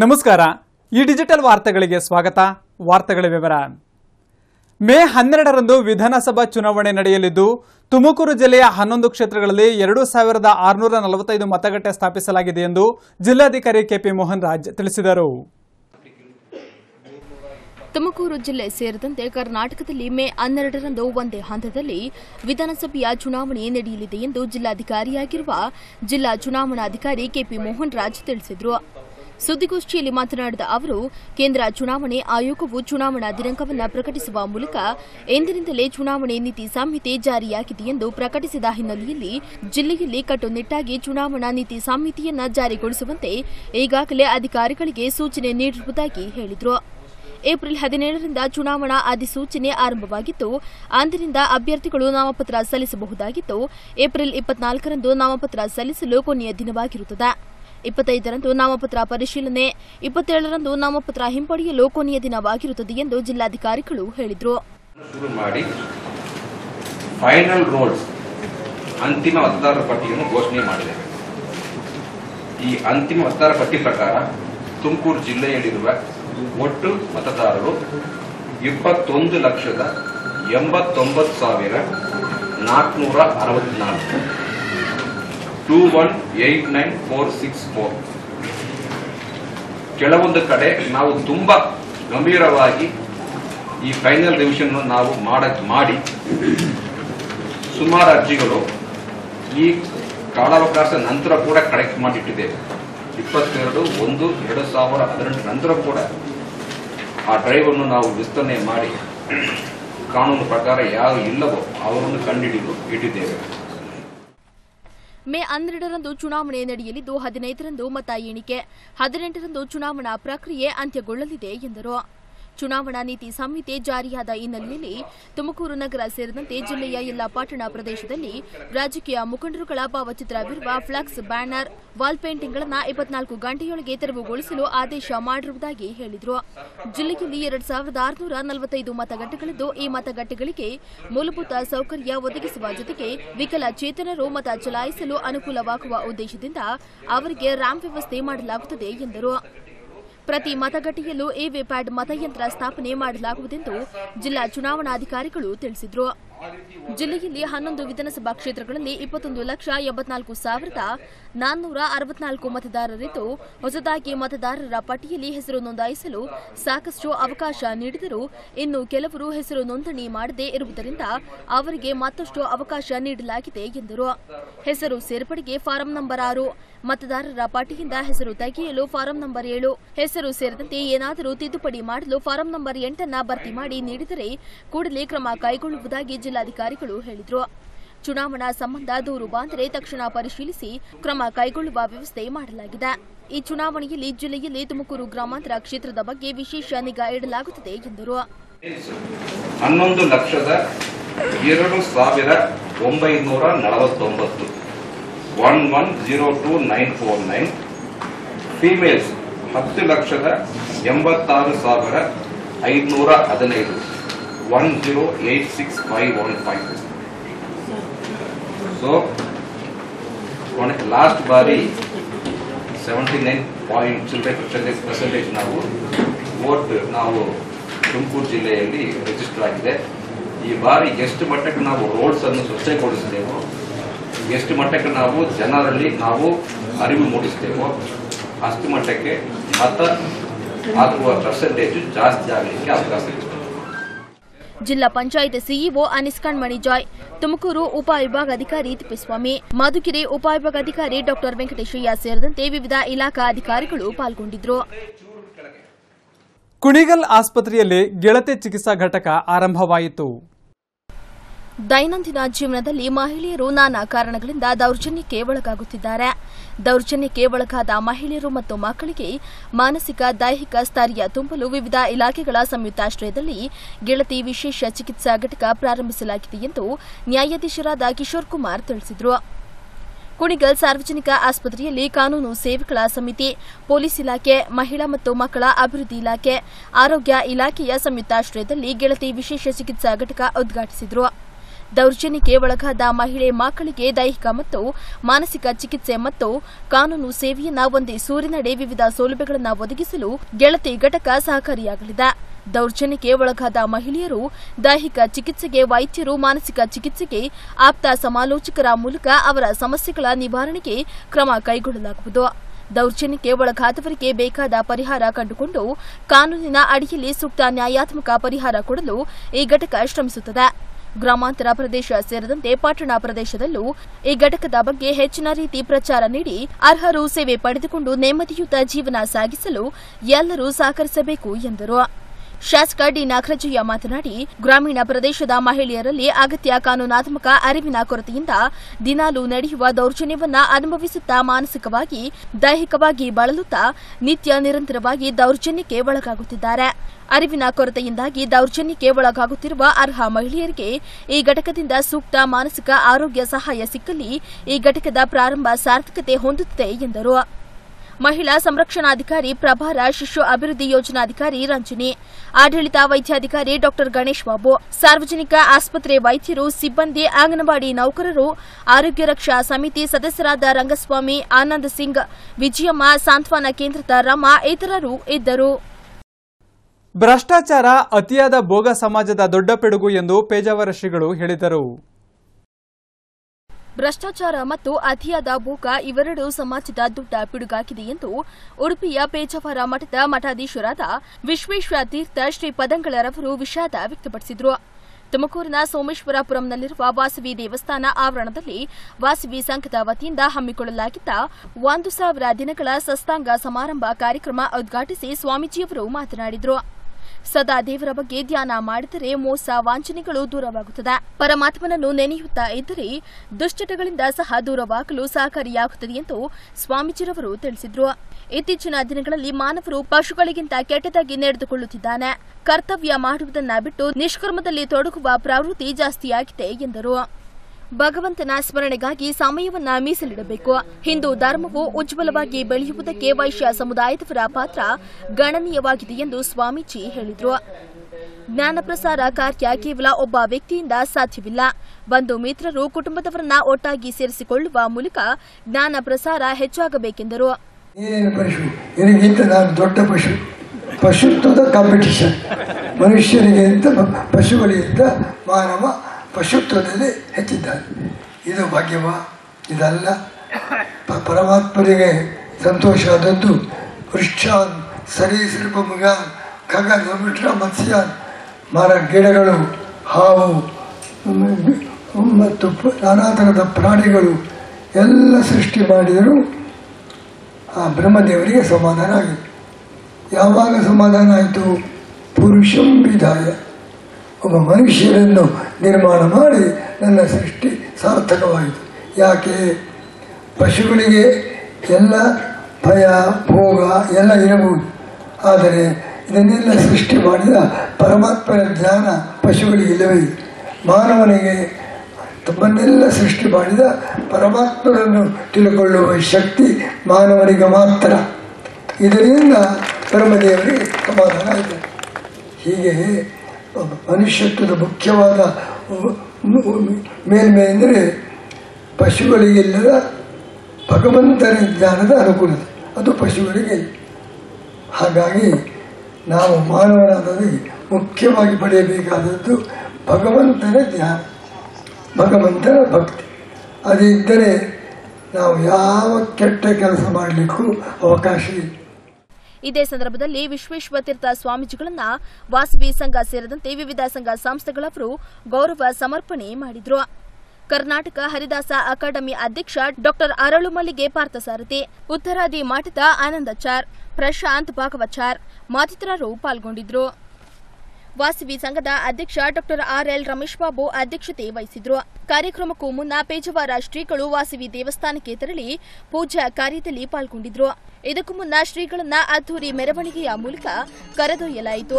ನಮಸ್ಕಾರ ಈ ಡಿಜಿಟಲ್ ವಾರ್ತೆಗಳಿಗೆ ಸ್ವಾಗತ ವಾರ್ತೆಗಳ ವಿವರ ಮೇ ಹನ್ನೆರಡರಂದು ವಿಧಾನಸಭಾ ಚುನಾವಣೆ ನಡೆಯಲಿದ್ದು ತುಮಕೂರು ಜಿಲ್ಲೆಯ ಹನ್ನೊಂದು ಕ್ಷೇತ್ರಗಳಲ್ಲಿ ಎರಡು ಸಾವಿರದ ಆರುನೂರ ನಲವತ್ತೈದು ಮತಗಟ್ಟೆ ಸ್ಥಾಪಿಸಲಾಗಿದೆ ಎಂದು ಜಿಲ್ಲಾಧಿಕಾರಿ ಕೆಪಿ ಮೋಹನ್ ರಾಜ್ ತಿಳಿಸಿದರು ತುಮಕೂರು ಜಿಲ್ಲೆ ಸೇರಿದಂತೆ ಕರ್ನಾಟಕದಲ್ಲಿ ಮೇ ಹನ್ನೆರಡರಂದು ಒಂದೇ ಹಂತದಲ್ಲಿ ವಿಧಾನಸಭೆಯ ಚುನಾವಣೆ ನಡೆಯಲಿದೆ ಎಂದು ಜಿಲ್ಲಾಧಿಕಾರಿಯಾಗಿರುವ ಜಿಲ್ಲಾ ಚುನಾವಣಾಧಿಕಾರಿ ಕೆಪಿ ಮೋಹನ್ ರಾಜ್ ತಿಳಿಸಿದರು ಸುದ್ದಿಗೋಷ್ಠಿಯಲ್ಲಿ ಮಾತನಾಡಿದ ಅವರು ಕೇಂದ್ರ ಚುನಾವಣೆ ಆಯೋಗವು ಚುನಾವಣಾ ದಿನಾಂಕವನ್ನು ಪ್ರಕಟಿಸುವ ಮೂಲಕ ಎಂದಿನಿಂದಲೇ ಚುನಾವಣೆ ನೀತಿ ಸಂಹಿತೆ ಜಾರಿಯಾಗಿದೆ ಎಂದು ಪ್ರಕಟಿಸಿದ ಹಿನ್ನೆಲೆಯಲ್ಲಿ ಜಿಲ್ಲೆಯಲ್ಲಿ ಕಟ್ಟುನಿಟ್ಟಾಗಿ ಚುನಾವಣಾ ನೀತಿ ಸಂಹಿತೆಯನ್ನು ಜಾರಿಗೊಳಿಸುವಂತೆ ಈಗಾಗಲೇ ಅಧಿಕಾರಿಗಳಿಗೆ ಸೂಚನೆ ನೀಡಿರುವುದಾಗಿ ಹೇಳಿದರು ಏಪ್ರಿಲ್ ಹದಿನೇಳರಿಂದ ಚುನಾವಣಾ ಅಧಿಸೂಚನೆ ಆರಂಭವಾಗಿತ್ತು ಅಂದಿನಿಂದ ಅಭ್ಯರ್ಥಿಗಳು ನಾಮಪತ್ರ ಸಲ್ಲಿಸಬಹುದಾಗಿತ್ತು ಏಪ್ರಿಲ್ ಇಪ್ಪತ್ನಾಲ್ಕರಂದು ನಾಮಪತ್ರ ಸಲ್ಲಿಸಲು ಕೊನೆಯ ದಿನವಾಗಿರುತ್ತದೆ ಇಪ್ಪತ್ತೈದರಂದು ನಾಮಪತ್ರ ಪರಿಶೀಲನೆ ಇಪ್ಪತ್ತೇಳರಂದು ನಾಮಪತ್ರ ಹಿಂಪಡೆಯಲು ಕೊನೆಯ ದಿನವಾಗಿರುತ್ತದೆ ಎಂದು ಜಿಲ್ಲಾಧಿಕಾರಿಗಳು ಹೇಳಿದರು ಶುರು ಮಾಡಿ ಫೈನಲ್ ರೋಲ್ಸ್ ಅಂತಿಮ ಮತದಾರರ ಪಟ್ಟಿಯನ್ನು ಘೋಷಣೆ ಮಾಡಿದ್ದೇವೆ ಈ ಅಂತಿಮ ಮತದಾರರ ಪಟ್ಟಿ ಪ್ರಕಾರ ತುಮಕೂರು ಜಿಲ್ಲೆಯಲ್ಲಿರುವ ಒಟ್ಟು ಮತದಾರರು ಇಪ್ಪತ್ತೊಂದು ಲಕ್ಷದ ಎಂಬತ್ತೊಂಬತ್ತು ಸಾವಿರ ನಾಲ್ಕುನೂರ ಅರವತ್ನಾಲ್ಕು two one eight nine four six four ಕೆಲವೊಂದು ಕಡೆ ನಾವು ತುಂಬಾ ಗಂಭೀರವಾಗಿ ಈ ಫೈನಲ್ ರಿವಿಷನ್ ನಾವು ಮಾಡ ಮಾಡಿ ಸುಮಾರು ಅರ್ಜಿಗಳು ಈ ಕಾಲಾವಕಾಶ ನಂತರ ಕೂಡ ಕಲೆಕ್ಟ್ ಮಾಡಿಟ್ಟಿದ್ದೇವೆ ಇಪ್ಪತ್ತೆರಡು ಒಂದು ಎರಡು ಸಾವಿರ ಹದಿನೆಂಟು ನಂತರ ಕೂಡ ಆ ಡ್ರೈವ್ ಅನ್ನು ನಾವು ವಿಸ್ತರಣೆ ಮಾಡಿ ಕಾನೂನು ಪ್ರಕಾರ ಯಾರು ಇಲ್ಲವೋ ಅವರನ್ನು ಕಂಡುಹಿಡಿದು ಇಟ್ಟಿದ್ದೇವೆ ಮೇ ಹನ್ನೆರಡರಂದು ಚುನಾವಣೆ ನಡೆಯಲಿದ್ದು ಹದಿನೈದರಂದು ಮತ ಎಣಿಕೆ ಹದಿನೆಂಟರಂದು ಚುನಾವಣಾ ಪ್ರಕ್ರಿಯೆ ಅಂತ್ಯಗೊಳ್ಳಲಿದೆ ಎಂದರು ಚುನಾವಣಾ ನೀತಿ ಸಂಹಿತೆ ಜಾರಿಯಾದ ಹಿನ್ನೆಲೆಯಲ್ಲಿ ತುಮಕೂರು ನಗರ ಸೇರಿದಂತೆ ಜಿಲ್ಲೆಯ ಎಲ್ಲ ಪಟ್ಟಣ ಪ್ರದೇಶದಲ್ಲಿ ರಾಜಕೀಯ ಮುಖಂಡರುಗಳ ಭಾವಚಿತ್ರವಿರುವ ಫ್ಲೆಕ್ಸ್ ಬ್ಯಾನರ್ ವಾಲ್ ಪೇಂಟಿಂಗ್ಗಳನ್ನು ಇಪ್ಪತ್ನಾಲ್ಕು ಗಂಟೆಯೊಳಗೆ ತೆರವುಗೊಳಿಸಲು ಆದೇಶ ಮಾಡಿರುವುದಾಗಿ ಹೇಳಿದರು ಜಿಲ್ಲೆಯಲ್ಲಿ ಎರಡ್ ಸಾವಿರದ ಆರುನೂರ ನಲವತ್ತೈದು ಮತಗಟ್ಟೆಗಳಿದ್ದು ಈ ಮತಗಟ್ಟೆಗಳಿಗೆ ಮೂಲಭೂತ ಸೌಕರ್ಯ ಒದಗಿಸುವ ಜೊತೆಗೆ ವಿಕಲಚೇತನರು ಮತ ಚಲಾಯಿಸಲು ಅನುಕೂಲವಾಗುವ ಉದ್ದೇಶದಿಂದ ಅವರಿಗೆ ರ್ಯಾಂಪ್ ವ್ಯವಸ್ಥೆ ಮಾಡಲಾಗುತ್ತದೆ ಎಂದರು ಪ್ರತಿ ಮತಗಟ್ಟೆಯಲ್ಲೂ ಇವಿಪ್ಯಾಟ್ ಮತಯಂತ್ರ ಸ್ಥಾಪನೆ ಮಾಡಲಾಗುವುದೆಂದು ಜಿಲ್ಲಾ ಚುನಾವಣಾಧಿಕಾರಿಗಳು ತಿಳಿಸಿದರು ಜಿಲ್ಲೆಯಲ್ಲಿ ಹನ್ನೊಂದು ವಿಧಾನಸಭಾ ಕ್ಷೇತ್ರಗಳಲ್ಲಿ ಇಪ್ಪತ್ತೊಂದು ಲಕ್ಷ ಎಂಬತ್ನಾಲ್ಕು ಸಾವಿರದ ನಾನ್ನೂರ ಅರವತ್ನಾಲ್ಕು ಮತದಾರರಿದ್ದು ಹೊಸದಾಗಿ ಮತದಾರರ ಪಟ್ಟಿಯಲ್ಲಿ ಹೆಸರು ನೋಂದಾಯಿಸಲು ಸಾಕಷ್ಟು ಅವಕಾಶ ನೀಡಿದರೂ ಇನ್ನು ಕೆಲವರು ಹೆಸರು ನೋಂದಣಿ ಮಾಡದೇ ಇರುವುದರಿಂದ ಅವರಿಗೆ ಮತ್ತಷ್ಟು ಅವಕಾಶ ನೀಡಲಾಗಿದೆ ಎಂದರು ಹೆಸರು ಸೇರ್ಪಡೆಗೆ ಫಾರಂ ನಂಬರ್ ಆರು ಮತದಾರರ ಪಟ್ಟಿಯಿಂದ ಹೆಸರು ತೆಗೆಯಲು ಫಾರಂ ನಂಬರ್ ಏಳು ಹೆಸರು ಸೇರಿದಂತೆ ಏನಾದರೂ ತಿದ್ದುಪಡಿ ಮಾಡಲು ಫಾರಂ ನಂಬರ್ ಎಂಟನ್ನ ಭರ್ತಿ ಮಾಡಿ ನೀಡಿದರೆ ಕೂಡಲೇ ಕ್ರಮ ಕೈಗೊಳ್ಳುವುದಾಗಿ ಜಿಲ್ಲಾಧಿಕಾರಿಗಳು ಹೇಳಿದರು ಚುನಾವಣಾ ಸಂಬಂಧ ದೂರು ಬಂದರೆ ತಕ್ಷಣ ಪರಿಶೀಲಿಸಿ ಕ್ರಮ ಕೈಗೊಳ್ಳುವ ವ್ಯವಸ್ಥೆ ಮಾಡಲಾಗಿದೆ ಈ ಚುನಾವಣೆಯಲ್ಲಿ ಜಿಲ್ಲೆಯಲ್ಲಿ ತುಮಕೂರು ಗ್ರಾಮಾಂತರ ಕ್ಷೇತ್ರದ ಬಗ್ಗೆ ವಿಶೇಷ ನಿಗಾ ಇಡಲಾಗುತ್ತದೆ ಎಂದರು ಹನ್ನೊಂದು ಲಕ್ಷದ ಎರಡು ಸಾವಿರ ಒಂಬೈನೂರ ನಲವತ್ತೊಂಬತ್ತು one one zero two nine four nine females ಹತ್ತು ಲಕ್ಷದ ಎಂಬತ್ತಾರು ಸಾವಿರ ಐದುನೂರ ಹದಿನೈದು one zero eight six five one five so last ಬಾರಿ ಸೆವೆಂಟಿ ನೈನ್ ಪಾಯಿಂಟ್ ಚಿಲ್ಡ್ರೆ ಪರ್ಸೆಂಟೇಜ್ ಪರ್ಸೆಂಟೇಜ್ ನಾವು ವೋಟ್ ನಾವು ತುಮಕೂರು ಜಿಲ್ಲೆಯಲ್ಲಿ ರಿಜಿಸ್ಟರ್ ಆಗಿದೆ ಈ ಬಾರಿ ಎಷ್ಟು ಮಟ್ಟಕ್ಕೆ ನಾವು ರೋಡ್ಸ್ ಅನ್ನು ಸ್ವಚ್ಛಗೊಳಿಸಿದೆವೋ ಎಷ್ಟು ಮಟ್ಟಕ್ಕೆ ನಾವು ಜನರಲ್ಲಿ ನಾವು ಅರಿವು ಮೂಡಿಸ್ತೇವೋ ಅಷ್ಟು ಮಟ್ಟಕ್ಕೆ ಮತ ಹಾಕುವ ಪರ್ಸೆಂಟೇಜ್ ಜಾಸ್ತಿ ಆಗಲಿಕ್ಕೆ ಅವಕಾಶ ಇದೆ ಜಿಲ್ಲಾ ಪಂಚಾಯತ್ ಸಿಇಒ ಅನಿಸ್ ಕಣ್ಮಣಿ ಜಾಯ್ ತುಮಕೂರು ಉಪವಿಭಾಗಾಧಿಕಾರಿ ತಿಪ್ಪೇಸ್ವಾಮಿ ಮಧುಗಿರಿ ಉಪವಿಭಾಗಾಧಿಕಾರಿ ಡಾಕ್ಟರ್ ವೆಂಕಟೇಶಯ್ಯ ಸೇರಿದಂತೆ ವಿವಿಧ ಇಲಾಖಾ ಅಧಿಕಾರಿಗಳು ಪಾಲ್ಗೊಂಡಿದ್ದರು ಕುಣಿಗಲ್ ಆಸ್ಪತ್ರೆಯಲ್ಲಿ ಗೆಳತಿ ಚಿಕಿತ್ಸಾ ಘಟಕ ಆರಂಭವಾಯಿತು ದೈನಂದಿನ ಜೀವನದಲ್ಲಿ ಮಹಿಳೆಯರು ನಾನಾ ಕಾರಣಗಳಿಂದ ದೌರ್ಜನ್ಯಕ್ಕೆ ಒಳಗಾಗುತ್ತಿದ್ದಾರೆ ದೌರ್ಜನ್ಯಕ್ಕೆ ಒಳಗಾದ ಮಹಿಳೆಯರು ಮತ್ತು ಮಕ್ಕಳಿಗೆ ಮಾನಸಿಕ ದೈಹಿಕ ಸ್ಥೈರ್ಯ ತುಂಬಲು ವಿವಿಧ ಇಲಾಖೆಗಳ ಸಂಯುಕ್ತಾಶ್ರಯದಲ್ಲಿ ಗೆಳತಿ ವಿಶೇಷ ಚಿಕಿತ್ಸಾ ಘಟಕ ಪ್ರಾರಂಭಿಸಲಾಗಿದೆ ಎಂದು ನ್ಯಾಯಾಧೀಶರಾದ ಕಿಶೋರ್ ಕುಮಾರ್ ತಿಳಿಸಿದರು ಕುಣಿಗಲ್ ಸಾರ್ವಜನಿಕ ಆಸ್ಪತ್ರೆಯಲ್ಲಿ ಕಾನೂನು ಸೇವೆಗಳ ಸಮಿತಿ ಪೊಲೀಸ್ ಇಲಾಖೆ ಮಹಿಳಾ ಮತ್ತು ಮಕ್ಕಳ ಅಭಿವೃದ್ಧಿ ಇಲಾಖೆ ಆರೋಗ್ಯ ಇಲಾಖೆಯ ಸಂಯುಕ್ತಾಶ್ರಯದಲ್ಲಿ ಗೆಳತಿ ವಿಶೇಷ ಚಿಕಿತ್ಸಾ ಘಟಕ ಉದ್ಘಾಟಿಸಿದರು ದೌರ್ಜನ್ಯಕ್ಕೆ ಒಳಗಾದ ಮಹಿಳೆ ಮಕ್ಕಳಿಗೆ ದೈಹಿಕ ಮತ್ತು ಮಾನಸಿಕ ಚಿಕಿತ್ಸೆ ಮತ್ತು ಕಾನೂನು ಸೇವೆಯನ್ನ ಒಂದೇ ಸೂರಿನಡೆ ವಿವಿಧ ಸೌಲಭ್ಯಗಳನ್ನು ಒದಗಿಸಲು ಗೆಳತಿ ಘಟಕ ಸಹಕಾರಿಯಾಗಲಿದೆ ದೌರ್ಜನ್ಯಕ್ಕೆ ಒಳಗಾದ ಮಹಿಳೆಯರು ದೈಹಿಕ ಚಿಕಿತ್ಸೆಗೆ ವೈದ್ಯರು ಮಾನಸಿಕ ಚಿಕಿತ್ಸೆಗೆ ಆಪ್ತ ಸಮಾಲೋಚಕರ ಮೂಲಕ ಅವರ ಸಮಸ್ಯೆಗಳ ನಿವಾರಣೆಗೆ ಕ್ರಮ ಕೈಗೊಳ್ಳಲಾಗುವುದು ದೌರ್ಜನ್ಯಕ್ಕೆ ಒಳಗಾದವರಿಗೆ ಬೇಕಾದ ಪರಿಹಾರ ಕಂಡುಕೊಂಡು ಕಾನೂನಿನ ಅಡಿಯಲ್ಲಿ ಸೂಕ್ತ ನ್ಯಾಯಾತ್ಮಕ ಪರಿಹಾರ ಕೊಡಲು ಈ ಘಟಕ ಶ್ರಮಿಸುತ್ತದೆ ಗ್ರಾಮಾಂತರ ಪ್ರದೇಶ ಸೇರಿದಂತೆ ಪಟ್ಟಣ ಪ್ರದೇಶದಲ್ಲೂ ಈ ಘಟಕದ ಬಗ್ಗೆ ಹೆಚ್ಚಿನ ರೀತಿ ಪ್ರಚಾರ ನೀಡಿ ಅರ್ಹರು ಸೇವೆ ಪಡೆದುಕೊಂಡು ನೆಮ್ಮದಿಯುತ ಜೀವನ ಸಾಗಿಸಲು ಎಲ್ಲರೂ ಸಹಕರಿಸಬೇಕು ಎಂದರು ಶಾಸಕ ಡಿ ನಾಗರಾಜಯ್ಯ ಮಾತನಾಡಿ ಗ್ರಾಮೀಣ ಪ್ರದೇಶದ ಮಹಿಳೆಯರಲ್ಲಿ ಅಗತ್ಯ ಕಾನೂನಾತ್ಮಕ ಅರಿವಿನ ಕೊರತೆಯಿಂದ ದಿನಾಲೂ ನಡೆಯುವ ದೌರ್ಜನ್ಯವನ್ನ ಅನುಭವಿಸುತ್ತಾ ಮಾನಸಿಕವಾಗಿ ದೈಹಿಕವಾಗಿ ಬಳಲುತ್ತಾ ನಿತ್ಯ ನಿರಂತರವಾಗಿ ದೌರ್ಜನ್ಯಕ್ಕೆ ಒಳಗಾಗುತ್ತಿದ್ದಾರೆ ಅರಿವಿನ ಕೊರತೆಯಿಂದಾಗಿ ದೌರ್ಜನ್ಯಕ್ಕೆ ಒಳಗಾಗುತ್ತಿರುವ ಅರ್ಹ ಮಹಿಳೆಯರಿಗೆ ಈ ಘಟಕದಿಂದ ಸೂಕ್ತ ಮಾನಸಿಕ ಆರೋಗ್ಯ ಸಹಾಯ ಸಿಕ್ಕಲ್ಲಿ ಈ ಘಟಕದ ಪ್ರಾರಂಭ ಸಾರ್ಥಕತೆ ಹೊಂದುತ್ತದೆ ಎಂದರು ಮಹಿಳಾ ಸಂರಕ್ಷಣಾಧಿಕಾರಿ ಪ್ರಭಾರ ಶಿಶು ಅಭಿವೃದ್ಧಿ ಯೋಜನಾಧಿಕಾರಿ ರಂಜನಿ ಆಡಳಿತ ವೈದ್ಯಾಧಿಕಾರಿ ಡಾಕ್ಟರ್ ಗಣೇಶ್ ಬಾಬು ಸಾರ್ವಜನಿಕ ಆಸ್ಪತ್ರೆ ವೈದ್ಯರು ಸಿಬ್ಬಂದಿ ಅಂಗನವಾಡಿ ನೌಕರರು ಆರೋಗ್ಯ ರಕ್ಷಾ ಸಮಿತಿ ಸದಸ್ಯರಾದ ರಂಗಸ್ವಾಮಿ ಆನಂದ್ ಸಿಂಗ್ ವಿಜಯಮ್ಮ ಸಾಂತ್ವನ ಕೇಂದ್ರದ ರಮಾ ಇತರರು ಇದ್ದರು ಭ್ರಷ್ಟಾಚಾರ ಅತಿಯಾದ ಭೋಗ ಸಮಾಜದ ದೊಡ್ಡ ಪಿಡುಗು ಎಂದು ಪೇಜಾವರ ಶ್ರೀಗಳು ಹೇಳಿದರು ಭ್ರಷ್ಟಾಚಾರ ಮತ್ತು ಅತಿಯಾದ ಭೋಗ ಇವೆರಡು ಸಮಾಜದ ದೊಡ್ಡ ಪಿಡುಗಾಗಿದೆ ಎಂದು ಉಡುಪಿಯ ಪೇಜಾವರ ಮಠದ ಮಠಾಧೀಶರಾದ ವಿಶ್ವೇಶ್ವರ ತೀರ್ಥ ಶ್ರೀ ಪದಂಗಳರವರು ವಿಷಾದ ವ್ಯಕ್ತಪಡಿಸಿದರು ತುಮಕೂರಿನ ಸೋಮೇಶ್ವರಪುರಂನಲ್ಲಿರುವ ವಾಸವಿ ದೇವಸ್ಥಾನ ಆವರಣದಲ್ಲಿ ವಾಸವಿ ಸಂಘದ ವತಿಯಿಂದ ಹಮ್ಮಿಕೊಳ್ಳಲಾಗಿದ್ದ ಒಂದು ಸಾವಿರ ದಿನಗಳ ಸಸ್ತಾಂಗ ಸಮಾರಂಭ ಕಾರ್ಯಕ್ರಮ ಉದ್ಘಾಟಿಸಿ ಸ್ವಾಮೀಜಿಯವರು ಮಾತನಾಡಿದರು ಸದಾ ದೇವರ ಬಗ್ಗೆ ಧ್ಯಾನ ಮಾಡಿದರೆ ಮೋಸ ವಾಂಛನೆಗಳು ದೂರವಾಗುತ್ತದೆ ಪರಮಾತ್ಮನನ್ನು ನೆನೆಯುತ್ತಾ ಇದ್ದರೆ ದುಶ್ಚಟಗಳಿಂದ ಸಹ ದೂರವಾಗಲು ಸಹಕಾರಿಯಾಗುತ್ತದೆ ಎಂದು ಸ್ವಾಮೀಜಿರವರು ತಿಳಿಸಿದರು ಇತ್ತೀಚಿನ ದಿನಗಳಲ್ಲಿ ಮಾನವರು ಪಶುಗಳಿಗಿಂತ ಕೆಟ್ಟದಾಗಿ ನಡೆದುಕೊಳ್ಳುತ್ತಿದ್ದಾನೆ ಕರ್ತವ್ಯ ಮಾಡುವುದನ್ನ ಬಿಟ್ಟು ನಿಷ್ಕರ್ಮದಲ್ಲಿ ತೊಡಗುವ ಪ್ರವೃತ್ತಿ ಜಾಸ್ತಿಯಾಗಿದೆ ಎಂದರು ಭಗವಂತನ ಸ್ಮರಣೆಗಾಗಿ ಸಮಯವನ್ನ ಮೀಸಲಿಡಬೇಕು ಹಿಂದೂ ಧರ್ಮವು ಉಜ್ವಲವಾಗಿ ಬೆಳೆಯುವುದಕ್ಕೆ ವೈಶ್ಯ ಸಮುದಾಯದವರ ಪಾತ್ರ ಗಣನೀಯವಾಗಿದೆ ಎಂದು ಸ್ವಾಮೀಜಿ ಹೇಳಿದರು ಜ್ಞಾನ ಪ್ರಸಾರ ಕಾರ್ಯ ಕೇವಲ ಒಬ್ಬ ವ್ಯಕ್ತಿಯಿಂದ ಸಾಧ್ಯವಿಲ್ಲ ಬಂಧು ಮಿತ್ರರು ಕುಟುಂಬದವರನ್ನ ಒಟ್ಟಾಗಿ ಸೇರಿಸಿಕೊಳ್ಳುವ ಮೂಲಕ ಜ್ಞಾನ ಪ್ರಸಾರ ಹೆಚ್ಚಾಗಬೇಕೆಂದರು ನೀನೇನು ಪಶು ನಿನಗಿಂತ ನಾನು ದೊಡ್ಡ ಪಶು ಪಶುತ್ವದ ಕಾಂಪಿಟಿಷನ್ ಮನುಷ್ಯರಿಗಿಂತ ಪ- ಪಶುಗಳಿಗಿಂತ ಮಾನವ ಪಶುತ್ವದಲ್ಲಿ ಹೆಚ್ಚಿದ್ದಾನೆ ಇದು ಭಾಗ್ಯವ ಇದಲ್ಲ ಪ- ಪರಮಾತ್ಮನಿಗೆ ಸಂತೋಷ ಆದದ್ದು ವೃಕ್ಷಾನ್ ಸರೀಸೃಪ ಮೃಗಾನ್ ಖಗನ್ ವಿಟ್ರ ಮತ್ಸ್ಯಾನ್ ಮರ ಗಿಡಗಳು ಹಾವು ಮ್, ಮತ್ತು ಪ- ನಾನಾ ಥರದ ಪ್ರಾಣಿಗಳು ಎಲ್ಲ ಸೃಷ್ಟಿ ಮಾಡಿದರು ಆ ಬ್ರಹ್ಮದೇವರಿಗೆ ಸಮಾಧಾನ ಆಗಿದೆ ಯಾವಾಗ ಸಮಾಧಾನ ಆಯಿತು ಪುರುಷಂ ವಿಧಾಯ ಒಬ್ಬ ಮನುಷ್ಯರನ್ನು ನಿರ್ಮಾಣ ಮಾಡಿ ನನ್ನ ಸೃಷ್ಟಿ ಸಾರ್ಥಕವಾಯಿತು ಯಾಕೆ ಪಶುಗಳಿಗೆ ಎಲ್ಲ ಭಯ ಭೋಗ ಎಲ್ಲ ಇರಬಹುದು ಆದರೆ ಇದನ್ನೆಲ್ಲ ಸೃಷ್ಟಿ ಮಾಡಿದ ಪರಮಾತ್ಮನ ಜ್ಞಾನ ಪಶುಗಳಿಗೆ ಇಲ್ಲವೇ ಇಲ್ಲ. ಮಾನವನಿಗೆ ತಮ್ಮನ್ನೆಲ್ಲ ಸೃಷ್ಟಿ ಮಾಡಿದ ಪರಮಾತ್ಮನನ್ನು ತಿಳ್ಕೊಳ್ಳುವ ಶಕ್ತಿ ಮಾನವನಿಗೆ ಮಾತ್ರ ಇದರಿಂದ ಬ್ರಹ್ಮದೇವರಿಗೆ ಸಮಾಧಾನ ಆಯಿತು ಹೀಗೆ ಒಬ್ಬ ಮನುಷ್ಯತ್ವದ ಮುಖ್ಯವಾದ ಮೇಲ್ಮೆ ಎಂದರೆ ಪಶುಗಳಿಗಿಲ್ಲದ ಭಗವಂತನ ಜ್ಞಾನದ ಅನುಕೂಲತೆ ಅದು ಪಶುಗಳಿಗೆ ಇಲ್ಲ. ಹಾಗಾಗಿ ನಾವು ಮಾನವನಾದಲ್ಲಿ ಮುಖ್ಯವಾಗಿ ಪಡೆಯಬೇಕಾದದ್ದು ಭಗವಂತನ ಜ್ಞಾನ ಭಗವಂತನ ಭಕ್ತಿ ಅದಿದ್ದರೆ ನಾವು ಯಾವ ಕೆಟ್ಟ ಕೆಲಸ ಮಾಡಲಿಕ್ಕೂ ಅವಕಾಶ ಇಲ್ಲ ಇದೇ ಸಂದರ್ಭದಲ್ಲಿ ವಿಶ್ವೇಶ್ವತೀರ್ಥ ಸ್ವಾಮೀಜಿಗಳನ್ನ ವಾಸವಿ ಸಂಘ ಸೇರಿದಂತೆ ವಿವಿಧ ಸಂಘ ಸಂಸ್ಥೆಗಳವರು ಗೌರವ ಸಮರ್ಪಣೆ ಮಾಡಿದ್ರು ಕರ್ನಾಟಕ ಹರಿದಾಸ ಅಕಾಡೆಮಿ ಅಧ್ಯಕ್ಷ ಡಾಕ್ಟರ್ ಅರಳುಮಲ್ಲಿಗೆ ಪಾರ್ಥಸಾರಥಿ ಉತ್ತರಾದಿ ಮಠದ ಆನಂದಾಚಾರ್ ಪ್ರಶಾಂತ್ ಭಾಗವಚಾರ್ ಮತ್ತಿತರರು ಪಾಲ್ಗೊಂಡಿದ್ರು ವಾಸವಿ ಸಂಘದ ಅಧ್ಯಕ್ಷ doctor R L Ramesh Babu ಅಧ್ಯಕ್ಷತೆ ವಹಿಸಿದ್ರು ಕಾರ್ಯಕ್ರಮಕ್ಕೂ ಮುನ್ನ ಪೇಜವಾರ ಶ್ರೀಗಳು ವಾಸವಿ ದೇವಸ್ಥಾನಕ್ಕೆ ತೆರಳಿ ಪೂಜಾ ಕಾರ್ಯದಲ್ಲಿ ಪಾಲ್ಗೊಂಡಿದ್ರು ಇದಕ್ಕೂ ಮುನ್ನ ಶ್ರೀಗಳನ್ನ ಅದ್ದೂರಿ ಮೆರವಣಿಗೆಯ ಮೂಲಕ ಕರೆದೊಯ್ಯಲಾಯಿತು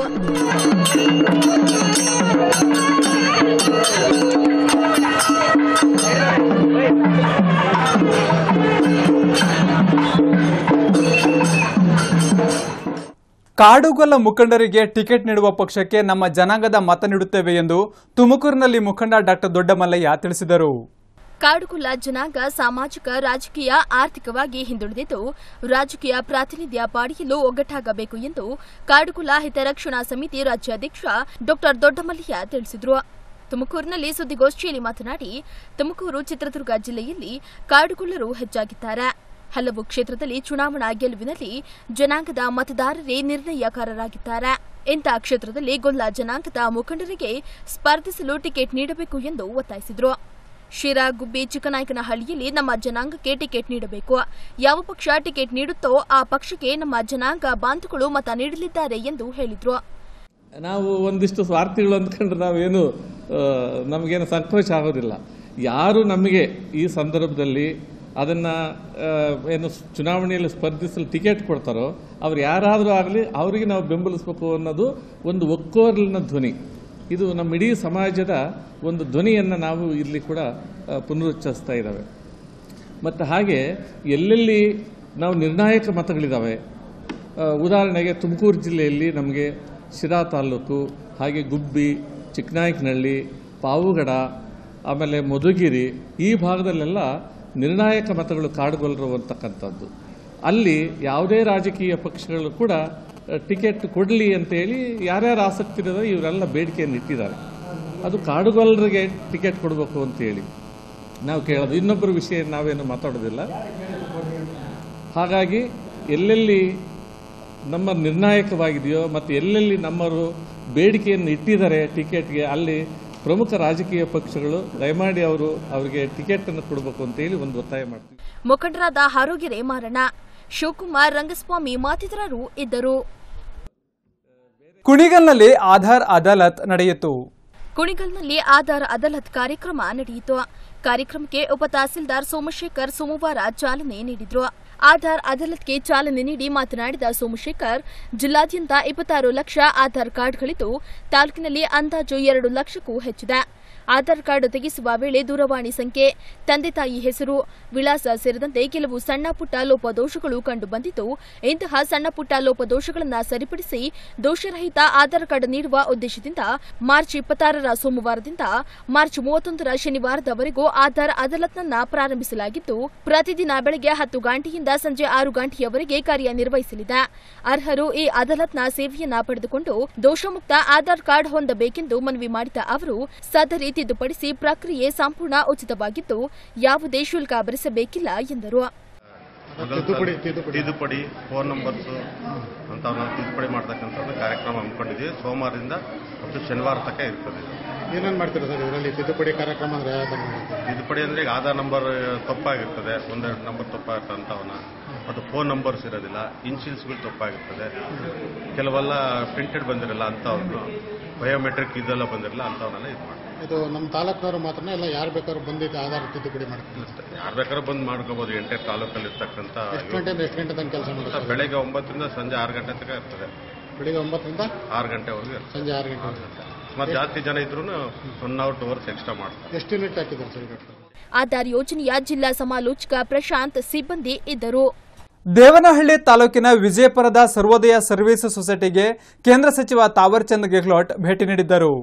ಕಾಡುಗೊಲ್ಲ ಮುಖಂಡರಿಗೆ ಟಿಕೆಟ್ ನೀಡುವ ಪಕ್ಷಕ್ಕೆ ನಮ್ಮ ಜನಾಂಗದ ಮತ ನೀಡುತ್ತೇವೆ ಎಂದು ತುಮಕೂರಿನಲ್ಲಿ ಮುಖಂಡ ಡಾಕ್ಟರ್ ದೊಡ್ಡಮಲ್ಲಯ್ಯ ತಿಳಿಸಿದರು ಕಾಡುಗೊಲ್ಲ ಜನಾಂಗ ಸಾಮಾಜಿಕ ರಾಜಕೀಯ ಆರ್ಥಿಕವಾಗಿ ಹಿಂದುಳಿದಿದ್ದು ರಾಜಕೀಯ ಪ್ರಾತಿನಿಧ್ಯ ಪಡೆಯಲು ಒಗ್ಗಟ್ಟಾಗಬೇಕು ಎಂದು ಕಾಡುಗೊಲ್ಲ ಹಿತರಕ್ಷಣಾ ಸಮಿತಿ ರಾಜ್ಯಾಧ್ಯಕ್ಷ ಡಾಕ್ಟರ್ ದೊಡ್ಡಮಲ್ಲಯ್ಯ ತಿಳಿಸಿದರು ತುಮಕೂರಿನಲ್ಲಿ ಸುದ್ದಿಗೋಷ್ಠಿಯಲ್ಲಿ ಮಾತನಾಡಿ ತುಮಕೂರು ಚಿತ್ರದುರ್ಗ ಜಿಲ್ಲೆಯಲ್ಲಿ ಕಾಡುಗೊಲ್ಲರು ಹೆಚ್ಚಾಗಿದ್ದಾರೆ ಹಲವು ಕ್ಷೇತ್ರದಲ್ಲಿ ಚುನಾವಣಾ ಗೆಲುವಿನಲ್ಲಿ ಜನಾಂಗದ ಮತದಾರರೇ ನಿರ್ಣಯಕಾರರಾಗಿದ್ದಾರೆ ಇಂಥ ಕ್ಷೇತ್ರದಲ್ಲಿ ಗೊಲ್ಲ ಜನಾಂಗದ ಮುಖಂಡರಿಗೆ ಸ್ಪರ್ಧಿಸಲು ಟಿಕೆಟ್ ನೀಡಬೇಕು ಎಂದು ಒತ್ತಾಯಿಸಿದರು ಶಿರಾ ಗುಬ್ಬಿ ಚಿಕ್ಕನಾಯಕನಹಳ್ಳಿಯಲ್ಲಿ ನಮ್ಮ ಜನಾಂಗಕ್ಕೆ ಟಿಕೆಟ್ ನೀಡಬೇಕು ಯಾವ ಪಕ್ಷ ಟಿಕೆಟ್ ನೀಡುತ್ತೋ ಆ ಪಕ್ಷಕ್ಕೆ ನಮ್ಮ ಜನಾಂಗ ಬಾಂಧುಗಳು ಮತ ನೀಡಲಿದ್ದಾರೆ ಎಂದು ಹೇಳಿದ್ರು ನಾವು ಒಂದಿಷ್ಟು ಸ್ವಾರ್ಥಿಗಳು ಅಂದ್ಕೊಂಡ್ರೆ ನಾವೇನು ಆ, ನಮಗೇನು ಸಂಕೋಚ ಆಗೋದಿಲ್ಲ ಯಾರು ನಮಗೆ ಈ ಸಂದರ್ಭದಲ್ಲಿ ಅದನ್ನ ಆ, ಏನು ಚುನಾವಣೆಯಲ್ಲಿ ಸ್ಪರ್ಧಿಸಲು ಟಿಕೆಟ್ ಕೊಡ್ತಾರೋ ಅವ್ರು ಯಾರಾದರೂ ಆಗಲಿ ಅವರಿಗೆ ನಾವು ಬೆಂಬಲಿಸಬೇಕು ಅನ್ನೋದು ಒಂದು ಒಕ್ಕೋರಲಿನ ಧ್ವನಿ ಇದು ನಮ್ಮ ಇಡೀ ಸಮಾಜದ ಒಂದು ಧ್ವನಿಯನ್ನು ನಾವು ಇಲ್ಲಿ ಕೂಡ ಆ, ಪುನರುಚ್ಚರಿಸ್ತಾ ಇದ್ದಾವೆ ಮತ್ತು ಹಾಗೆ ಎಲ್ಲೆಲ್ಲಿ ನಾವು ನಿರ್ಣಾಯಕ ಮತಗಳಿದ್ದಾವೆ ಆ, ಉದಾಹರಣೆಗೆ ತುಮಕೂರು ಜಿಲ್ಲೆಯಲ್ಲಿ ನಮಗೆ ಶಿರಾ ತಾಲೂಕು ಹಾಗೆ ಗುಬ್ಬಿ ಚಿಕ್ಕನಾಯಕನಹಳ್ಳಿ ಪಾವುಗಡ ಆಮೇಲೆ ಮಧುಗಿರಿ ಈ ಭಾಗದಲ್ಲೆಲ್ಲ ನಿರ್ಣಾಯಕ ಮತಗಳು ಕಾಡುಗೊಲ್ಲರು ಅಂತಕ್ಕಂಥದ್ದು ಅಲ್ಲಿ ಯಾವುದೇ ರಾಜಕೀಯ ಪಕ್ಷಗಳು ಕೂಡ ಆ, ಟಿಕೆಟ್ ಕೊಡಲಿ ಅಂತೇಳಿ ಯಾರ್ಯಾರು ಆಸಕ್ತಿ ಇರೋದೋ ಇವರೆಲ್ಲ ಬೇಡಿಕೆಯನ್ನು ಇಟ್ಟಿದ್ದಾರೆ ಅದು ಕಾಡುಗೊಲ್ಲರಿಗೆ ಟಿಕೆಟ್ ಕೊಡಬೇಕು ಅಂತೇಳಿ ನಾವು ಕೇಳೋದು ಇನ್ನೊಬ್ಬರ ವಿಷಯ ನಾವೇನು ಮಾತಾಡೋದಿಲ್ಲ ಹಾಗಾಗಿ ಎಲ್ಲೆಲ್ಲಿ ನಮ್ಮ ನಿರ್ಣಾಯಕವಾಗಿದೆಯೋ ಮತ್ತು ಎಲ್ಲೆಲ್ಲಿ ನಮ್ಮವರು ಬೇಡಿಕೆಯನ್ನು ಇಟ್ಟಿದ್ದಾರೆ ಟಿಕೆಟ್ಗೆ ಅಲ್ಲಿ ಪ್ರಮುಖ ರಾಜಕೀಯ ಪಕ್ಷಗಳು ದಯಮಾಡಿ ಅವರು ಅವರಿಗೆ ಟಿಕೆಟನ್ನು ಕೊಡಬೇಕು ಅಂತೇಳಿ ಒಂದು ಒತ್ತಾಯ ಮಾಡ್ತೀವಿ ಮುಖಂಡರಾದ ಆರೋಗ್ಯರೇ ಮಾರಣ ಶಿವಕುಮಾರ್ ರಂಗಸ್ವಾಮಿ ಮತ್ತಿತರರು ಇದ್ದರು ಕುಣಿಗಲ್ನಲ್ಲಿ ಆಧಾರ್ ಅದಾಲತ್ ನಡೆಯಿತು ಕುಣಿಗಲ್ನಲ್ಲಿ ಆಧಾರ್ ಅದಾಲತ್ ಕಾರ್ಯಕ್ರಮ ನಡೆಯಿತು ಕಾರ್ಯಕ್ರಮಕ್ಕೆ ಉಪ ತಹಸೀಲ್ದಾರ್ ಸೋಮಶೇಖರ್ ಸೋಮವಾರ ಚಾಲನೆ ನೀಡಿದ್ರು ಆಧಾರ್ ಅದಾಲತ್ಗೆ ಚಾಲನೆ ನೀಡಿ ಮಾತನಾಡಿದ ಸೋಮಶೇಖರ್ ಜಿಲ್ಲಾದ್ಯಂತ ಇಪ್ಪತ್ತಾರು ಲಕ್ಷ ಆಧಾರ್ ಕಾರ್ಡ್ಗಳಿದ್ದು ತಾಲೂಕಿನಲ್ಲಿ ಅಂದಾಜು ಎರಡು ಲಕ್ಷಕ್ಕೂ ಹೆಚ್ಚಿದೆ ಆಧಾರ್ ಕಾರ್ಡ್ ತೆಗೆಸುವ ವೇಳೆ ದೂರವಾಣಿ ಸಂಖ್ಯೆ ತಂದೆ ತಾಯಿ ಹೆಸರು ವಿಳಾಸ ಸೇರಿದಂತೆ ಕೆಲವು ಸಣ್ಣ ಪುಟ್ಟ ಲೋಪದೋಷಗಳು ಕಂಡುಬಂದಿದ್ದು ಇಂತಹ ಸಣ್ಣ ಪುಟ್ಟ ಲೋಪದೋಷಗಳನ್ನು ಸರಿಪಡಿಸಿ ದೋಷರಹಿತ ಆಧಾರ್ ಕಾರ್ಡ್ ನೀಡುವ ಉದ್ದೇಶದಿಂದ ಮಾರ್ಚ್ ಇಪ್ಪತ್ತಾರರ ಸೋಮವಾರದಿಂದ ಮಾರ್ಚ್ ಮೂವತ್ತೊಂದರ ಶನಿವಾರದವರೆಗೂ ಆಧಾರ್ ಅದಾಲತ್ನನ್ನ ಪ್ರಾರಂಭಿಸಲಾಗಿದ್ದು ಪ್ರತಿದಿನ ಬೆಳಗ್ಗೆ ಹತ್ತು ಗಂಟೆಯಿಂದ ಸಂಜೆ ಆರು ಗಂಟೆಯವರೆಗೆ ಕಾರ್ಯನಿರ್ವಹಿಸಲಿದೆ ಅರ್ಹರು ಈ ಅದಾಲತ್ನ ಸೇವೆಯನ್ನ ಪಡೆದುಕೊಂಡು ದೋಷಮುಕ್ತ ಆಧಾರ್ ಕಾರ್ಡ್ ಹೊಂದಬೇಕೆಂದು ಮನವಿ ಮಾಡಿದ ಅವರು ಸದರಿ ತಿದ್ದುಪಡಿಸಿ ಪ್ರಕ್ರಿಯೆ ಸಂಪೂರ್ಣ ಉಚಿತವಾಗಿದ್ದು ಯಾವುದೇ ಶುಲ್ಕ ಭರಿಸಬೇಕಿಲ್ಲ ಎಂದರು ತಿದ್ದುಪಡಿ ತಿದ್ದುಪಡಿ ಫೋನ್ ನಂಬರ್ಸು ಅಂತ ನಾವು ತಿದ್ದುಪಡಿ ಮಾಡ್ತಕ್ಕಂಥದ್ದು ಕಾರ್ಯಕ್ರಮ ಹಮ್ಮಿಕೊಂಡಿದ್ದೀವಿ ಸೋಮವಾರದಿಂದ ಮತ್ತು ಶನಿವಾರ ತನಕ ಇರ್ತದೆ ಇದು. ಏನೇನು ಮಾಡ್ತೀರಾ ಸರ್ ಇದರಲ್ಲಿ ತಿದ್ದುಪಡಿ ಕಾರ್ಯಕ್ರಮ ಅಂದ್ರೆ ಯಾವ ಥರ ಮಾಡ್ತೀರಾ ತಿದ್ದುಪಡಿ ಅಂದ್ರೆ ಈಗ ಆಧಾರ್ ನಂಬರ್ ತಪ್ಪಾಗಿರ್ತದೆ ಒಂದೆರಡು ನಂಬರ್ ತಪ್ಪಾಗಿರ್ತದೆ ಅಂತವನ್ನ ಮತ್ತು ಫೋನ್ ನಂಬರ್ಸ್ ಇರೋದಿಲ್ಲ ಇನ್ಶೂರೆನ್ಸ್ಗಳು ತಪ್ಪಾಗಿರ್ತದೆ ಕೆಲವೆಲ್ಲ ಪ್ರಿಂಟೆಡ್ ಬಂದಿರಲ್ಲ ಅಂಥವ್ರು ಬಯೋಮೆಟ್ರಿಕ್ ಇದೆಲ್ಲ ಬಂದಿರಲ್ಲ ಅಂಥವನ್ನೆಲ್ಲ ಇದು ಮಾಡ್ತೀವಿ ಇದು ನಮ್ಮ ತಾಲೂಕಿನವರು ಮಾತ್ರ ಎಲ್ಲ ಯಾರು ಬೇಕಾದ್ರೂ ಬಂದಿದ್ದು ಆಧಾರ್ ತಿದ್ದುಪಡಿ ಮಾಡ್ತೀವಿ ಯಾರು ಬೇಕಾದ್ರೂ ಬಂದು ಮಾಡ್ಕೋಬೋದು ಎಂಟೇ ತಾಲೂಕಲ್ಲಿ ಇರ್ತಕ್ಕಂಥ ಎಷ್ಟು ಗಂಟೆಯಿಂದ ಎಷ್ಟು ಗಂಟೆ ತನಕ ಕೆಲಸ ಮಾಡ್ತಾರೆ ಬೆಳಗ್ಗೆ ಒಂಬತ್ತರಿಂದ ಸಂಜೆ ಆರು ಗಂಟೆ ತನಕ ಇರ್ತದೆ ಬೆಳಿಗ್ಗೆ ಒಂಬತ್ತರಿಂದ ಆರು ಗಂಟೆವರೆಗೂ ಇರ್ತದೆ ಸಂಜೆ ಆರು ಗಂಟೆ ಮತ್ತೆ ಜಾಸ್ತಿ ಜನ ಇದ್ರೂ one hour two hours extra ಮಾಡ್ತಾರೆ ಎಷ್ಟು ಯೂನಿಟ್ ಹಾಕಿದ್ದಾರೆ ಸರ್ ಈಗ ಆಧಾರ್ ಯೋಜನೆಯ ಜಿಲ್ಲಾ ಸಮಾಲೋಚಕ ಪ್ರಶಾಂತ್ ಸಿಬ್ಬಂದಿ ಇದ್ದರು ದೇವನಹಳ್ಳಿ ತಾಲೂಕಿನ ವಿಜಯಪುರದ ಸರ್ವೋದಯ ಸರ್ವಿಸ್ ಸೊಸೈಟಿಗೆ ಕೇಂದ್ರ ಸಚಿವ ತಾವರ್ಚಂದ್ ಗೆಹ್ಲೋಟ್ ಭೇಟಿ ನೀಡಿದ್ದರು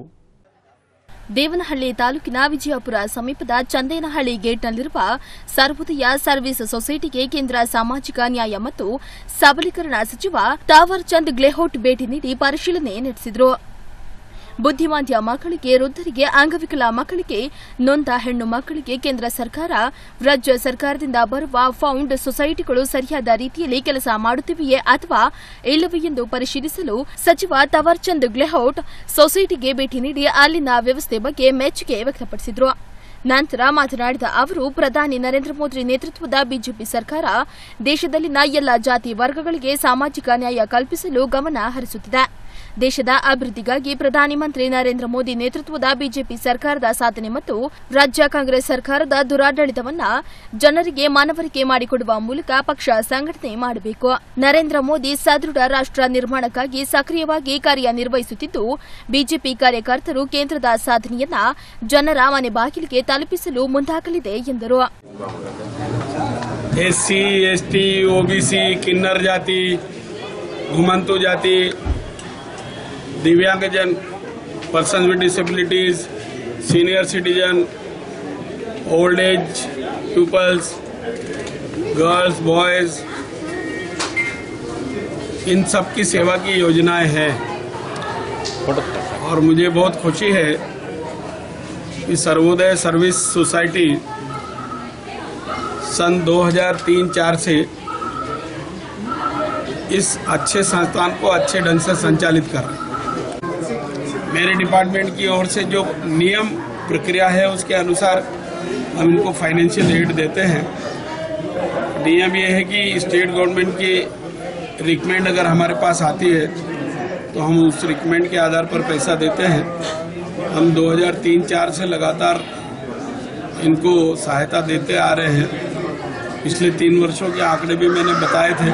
ದೇವನಹಳ್ಳಿ ತಾಲೂಕಿನ ವಿಜಯಪುರ ಸಮೀಪದ ಚಂದೇನಹಳ್ಳಿ ಗೇಟ್ನಲ್ಲಿರುವ ಸರ್ವೋದಯ ಸರ್ವಿಸ್ ಸೊಸೈಟಿಗೆ ಕೇಂದ್ರ ಸಾಮಾಜಿಕ ನ್ಯಾಯ ಮತ್ತು ಸಬಲೀಕರಣ ಸಚಿವ ತಾವರ್ ಚಂದ್ ಗ್ಲೆಹೋಟ್ ಭೇಟಿ ನೀಡಿ ಪರಿಶೀಲನೆ ನಡೆಸಿದರು ಬುದ್ಧಿಮಾಂದ್ಯ ಮಕ್ಕಳಿಗೆ ವೃದ್ಧರಿಗೆ ಅಂಗವಿಕಲ ಮಕ್ಕಳಿಗೆ ನೊಂದ ಹೆಣ್ಣು ಮಕ್ಕಳಿಗೆ ಕೇಂದ್ರ ಸರ್ಕಾರ ರಾಜ್ಯ ಸರ್ಕಾರದಿಂದ ಬರುವ ಫೌಂಡ್ ಸೊಸೈಟಿಗಳು ಸರಿಯಾದ ರೀತಿಯಲ್ಲಿ ಕೆಲಸ ಮಾಡುತ್ತಿವೆಯೇ ಅಥವಾ ಇಲ್ಲವೇ ಎಂದು ಪರಿಶೀಲಿಸಲು ಸಚಿವ ತವರ್ಚಂದ್ ಗ್ಲೆಹೌಟ್ ಸೊಸೈಟಿಗೆ ಭೇಟಿ ನೀಡಿ ಅಲ್ಲಿನ ವ್ಯವಸ್ಥೆ ಬಗ್ಗೆ ಮೆಚ್ಚುಗೆ ವ್ಯಕ್ತಪಡಿಸಿದರು ನಂತರ ಮಾತನಾಡಿದ ಅವರು ಪ್ರಧಾನಿ ನರೇಂದ್ರ ಮೋದಿ ನೇತೃತ್ವದ ಬಿಜೆಪಿ ಸರ್ಕಾರ ದೇಶದಲ್ಲಿನ ಎಲ್ಲ ಜಾತಿ ವರ್ಗಗಳಿಗೆ ಸಾಮಾಜಿಕ ನ್ಯಾಯ ಕಲ್ಪಿಸಲು ಗಮನ ಹರಿಸುತ್ತಿದೆ ದೇಶದ ಅಭಿವೃದ್ಧಿಗಾಗಿ ಪ್ರಧಾನಿ ಮಂತ್ರಿ ನರೇಂದ್ರ ಮೋದಿ ನೇತೃತ್ವದ ಬಿಜೆಪಿ ಸರ್ಕಾರದ ಸಾಧನೆ ಮತ್ತು ರಾಜ್ಯ ಕಾಂಗ್ರೆಸ್ ಸರ್ಕಾರದ ದುರಾಡಳಿತವನ್ನ ಜನರಿಗೆ ಮನವರಿಕೆ ಮಾಡಿಕೊಡುವ ಮೂಲಕ ಪಕ್ಷ ಸಂಘಟನೆ ಮಾಡಬೇಕು ನರೇಂದ್ರ ಮೋದಿ ಸದೃಢ ರಾಷ್ಟ್ರ ನಿರ್ಮಾಣಕ್ಕಾಗಿ ಸಕ್ರಿಯವಾಗಿ ಕಾರ್ಯನಿರ್ವಹಿಸುತ್ತಿದ್ದು ಬಿಜೆಪಿ ಕಾರ್ಯಕರ್ತರು ಕೇಂದ್ರದ ಸಾಧನೆಯನ್ನ ಜನರ ಮನೆ ಬಾಗಿಲಿಗೆ ತಲುಪಿಸಲು ಮುಂದಾಗಲಿದೆ ಎಂದರು S C S T O B C किन्नर जाति घुमंतु जाति दिव्यांगजन person with disabilities senior citizen old age peoples girls boys इन सब की सेवा की योजनाएं हैं और मुझे बहुत खुशी है कि सर्वोदय सर्विस सोसाइटी सन 2003-4 से इस अच्छे संस्थान को अच्छे ढंग से संचालित कर रहे हैं मेरे डिपार्टमेंट की ओर से जो नियम प्रक्रिया है उसके अनुसार हम इनको फाइनेंशियल एड देते हैं नियम ये है कि स्टेट गवर्नमेंट की रिकमेंड अगर हमारे पास आती है तो हम उस रिकमेंड के आधार पर पैसा देते हैं हम 2003-4 से लगातार इनको सहायता देते आ रहे हैं पिछले तीन वर्षों के आंकड़े भी मैंने बताए थे